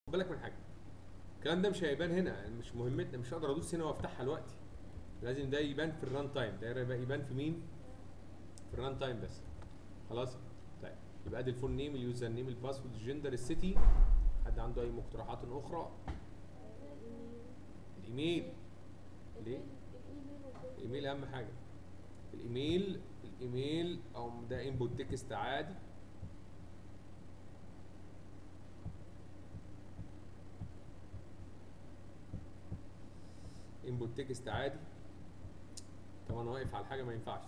خد بالك من حاجه الكلام ده مش هيبان هنا يعني مش مهمتنا مش هقدر ادوس هنا وافتحها دلوقتي لازم ده يبان في الران تايم ده يبقى يبان في مين في الران تايم بس خلاص طيب يبقى ادي الفول نيم اليوزر نيم الباسورد الجندر السيتي حد عنده اي مقترحات اخرى الايميل ليه الايميل اهم حاجه الايميل الايميل او ده انبوت تكست عادي انبوت تكست عادي طب انا واقف على حاجه ما ينفعش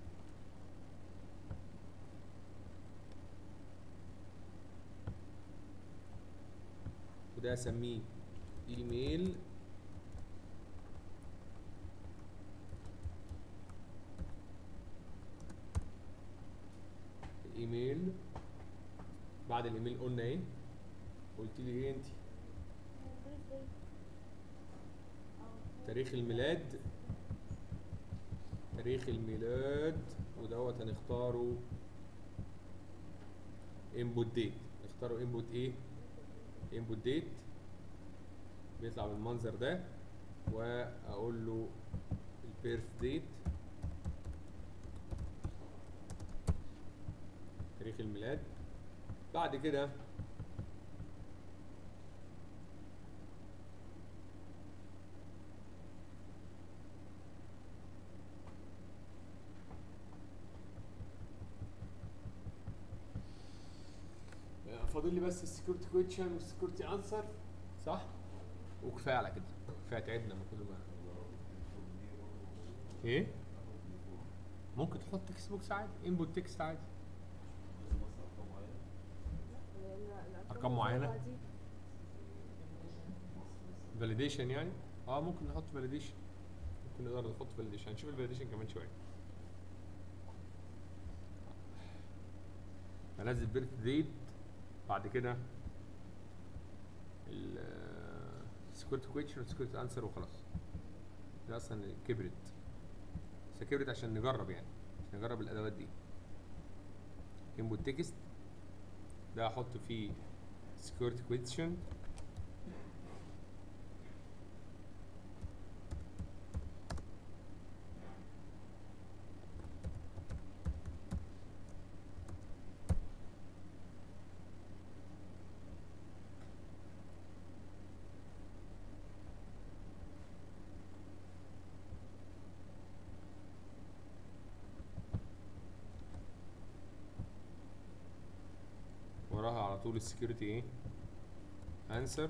وده اسميه ايميل الايميل بعد الايميل قلنا ايه قلت لي ايه انت تاريخ الميلاد تاريخ الميلاد ودوت هنختاره انبوت ديت نختاره انبوت ايه انبوت ديت بيطلع بالمنظر ده واقول له البيرث ديت تاريخ الميلاد بعد كده فاضل لي بس السكيورتي كويشن والسكيورتي انسر صح وكفايه على كده كفايه تعبنا من كل ما ايه ممكن تحط تكست بوكس عادي انبوت تكست عادي أرقام معينة؟ فاليديشن يعني اه ممكن نحط فاليديشن ممكن نقدر نحط فاليديشن هنشوف الفاليديشن كمان شويه هنزل بيرث ديت بعد كده السكيورتي كويشن والسكيورتي انسر وخلاص ده اصلا كبرت بس كبرت عشان نجرب يعني عشان نجرب الادوات دي انبوت تكست ده هحط فيه سكيورتي كويشن وراها على طول السكيورتي ايه انسر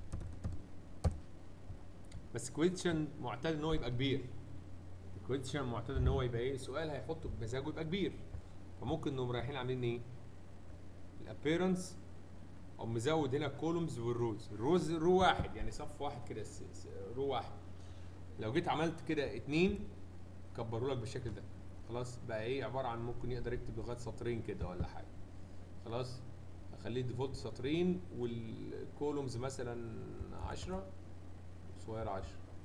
بس كويشن معتاد ان هو يبقى كبير الكويشن معتاد ان هو يبقى ايه سؤال هيحطه بمزاجه يبقى كبير فممكن نقوم رايحين عاملين ايه الابيرنس او مزود هنا الكولومز والروز الروز رو واحد يعني صف واحد كده س- س- رو واحد لو جيت عملت كده اتنين كبروا لك بالشكل ده خلاص بقى ايه عباره عن ممكن يقدر يكتب لغايه سطرين كده ولا حاجه خلاص اخليه ديفولت سطرين والكولومز مثلا 10 صغير 10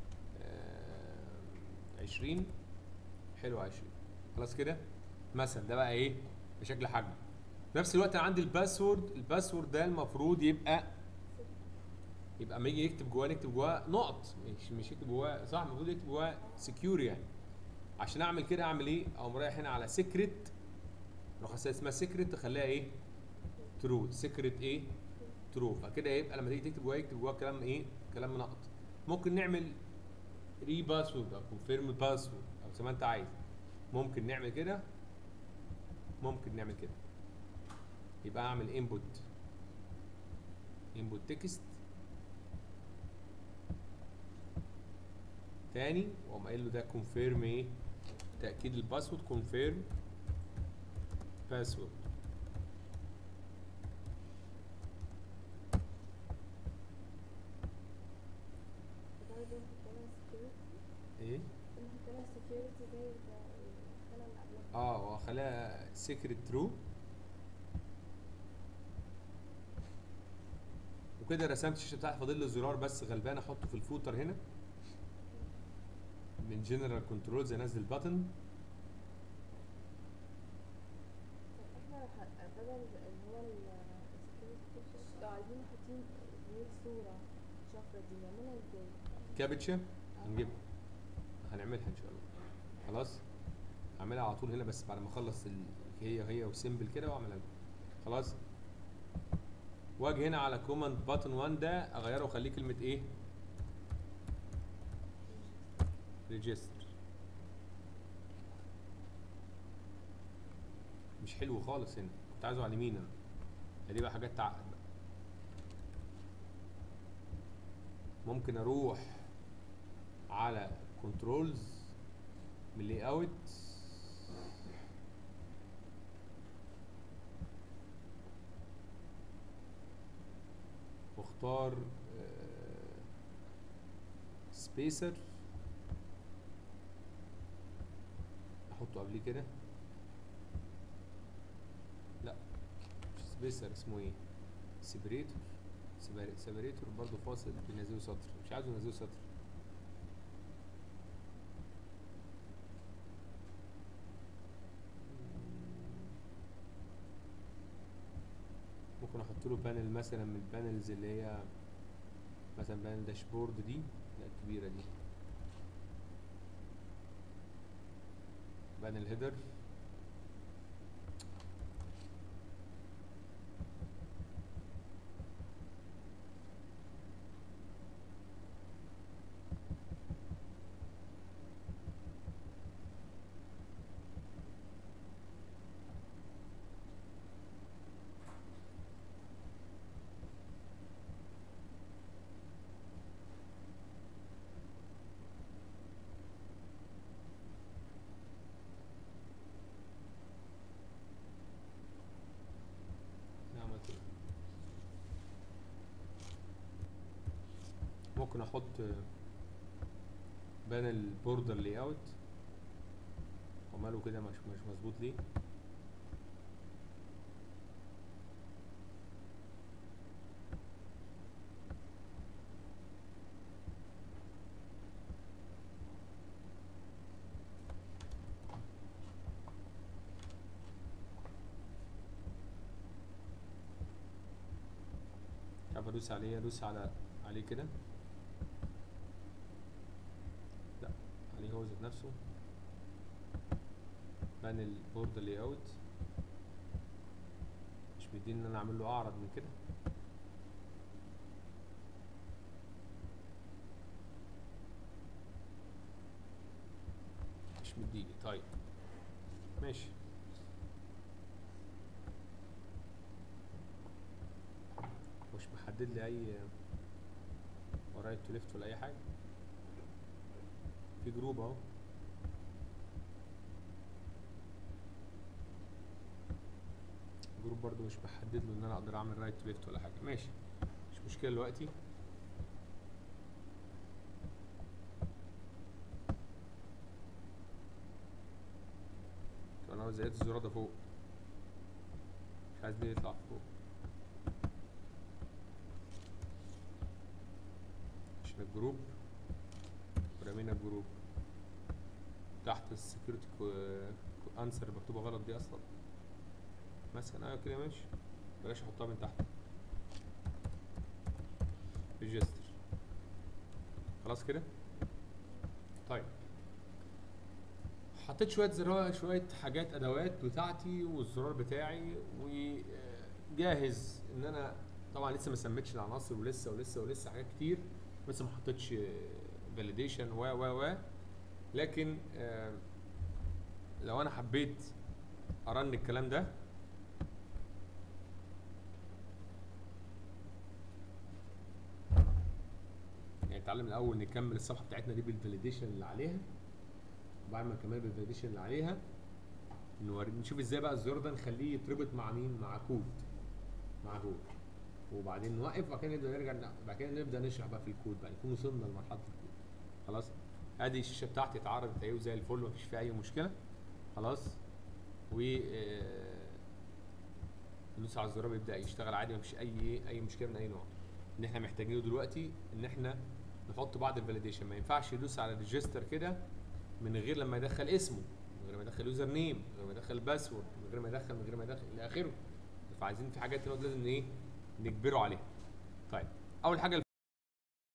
20 حلو 20 خلاص كده مثلا ده بقى ايه بشكل حجم في نفس الوقت انا عندي الباسورد الباسورد ده المفروض يبقى يبقى لما يجي يكتب جواه نكتب جواه نقط مش مش يكتب جواه صح المفروض يكتب جواه سكيور يعني عشان اعمل كده اعمل ايه اقوم رايح هنا على سيكريت روح اسمها سيكريت اخليها ايه ترو سيكريت ايه ترو فكده يبقى لما تيجي تكتب جواه يكتب جواه كلام ايه كلام منقط ممكن نعمل ري باسورد او كونفيرم باسورد او زي ما انت عايز ممكن نعمل كده ممكن نعمل كده يبقى اعمل انبوت انبوت تكست تاني واقوم قايل له ده كونفيرم ايه تاكيد الباسورد كونفيرم باسورد برضه هتبقى security ايه اللي هتبقى security زي الحالة اللي قبلها اه واخليها سيكريت ترو وكده رسمت الشاشه بتاعتي فاضل لي زرار بس غلبان احطه في الفوتر هنا من جنرال كنترولز انزل باتن احنا ه- بدل اللي هو ال security features لو عايزين حاطين rules صورة شفرة دي نعملها ازاي؟ كابتشا هنجيبها هنعملها ان شاء الله خلاص هعملها على طول هنا بس بعد ما اخلص ال... هي هي وسيمبل كده واعملها خلاص واجي هنا على كوماند باتن 1 ده اغيره واخليه كلمه ايه ريجستر مش حلو خالص هنا كنت عايزه على اليمين انا هي دي بقى حاجات تعقد بقى ممكن اروح على كنترولز من اللي اوت واختار سبيسر احطه قبليه كده لا مش سبيسر اسمه ايه سيبريتور سيبريتور برضه فاصل بينزله سطر مش عايزه ينزله سطر ممكن احط له بانل مثلا من البانلز اللي هي مثلا بانل داشبورد دي لا الكبيره دي بانل هيدر نعمل كده ممكن احط بانل بوردر لاي اوت وماله كده مش مش مظبوط ليه مش عارف ادوس عليه ادوس على عليه كده لا عليه هو ذات نفسه بانل بورد لاي اوت مش بيديني ان انا اعمل له اعرض من كده مش مديني طيب ماشي مش محدد لي اي رايت تو ليفت ولا اي حاجه في جروب اهو جروب برضو مش محدد له ان انا اقدر اعمل رايت تو ليفت ولا حاجه ماشي مش مشكله دلوقتي طب انا زيادة الزرار ده فوق مش عايز ليه يطلع فوق عشان الجروب ورمينا الجروب تحت السكيورتي انسر مكتوبه غلط دي اصلا مثلا ايوه كده ماشي بلاش احطها من تحت ريجستر خلاص كده طيب حطيت شويه زرار شويه حاجات ادوات بتاعتي والزرار بتاعي وجاهز ان انا طبعا لسه ما سميتش العناصر ولسه ولسه ولسه حاجات كتير لسه ما حطيتش فاليديشن و و و لكن آه، لو انا حبيت ارن الكلام ده يعني نتعلم الاول نكمل الصفحه بتاعتنا دي بالفاليديشن اللي عليها وبعد ما نكمل بالفاليديشن اللي عليها نوري نشوف ازاي بقى الزرار ده نخليه يتربط مع مين مع كود مع كود وبعدين نوقف وبعد كده نبدا نرجع ن- بعد كده نبدا نشرح بقى في الكود بقى نكون وصلنا لمرحله الكود خلاص ادي الشاشه بتاعتي اتعرضت اهي وزي الفل مفيش فيها اي مشكله خلاص و آه، ندوس على الزرار بيبدا يشتغل عادي مفيش اي اي مشكله من اي نوع ان احنا محتاجينه دلوقتي ان احنا نحط بعض الفاليديشن ما ينفعش يدوس على الريجستر كده من غير لما يدخل اسمه من غير ما يدخل يوزر نيم من غير ما يدخل باسورد من غير ما يدخل من غير ما يدخل الى اخره فعايزين في حاجات هنا لازم ايه نجبره عليها طيب اول حاجه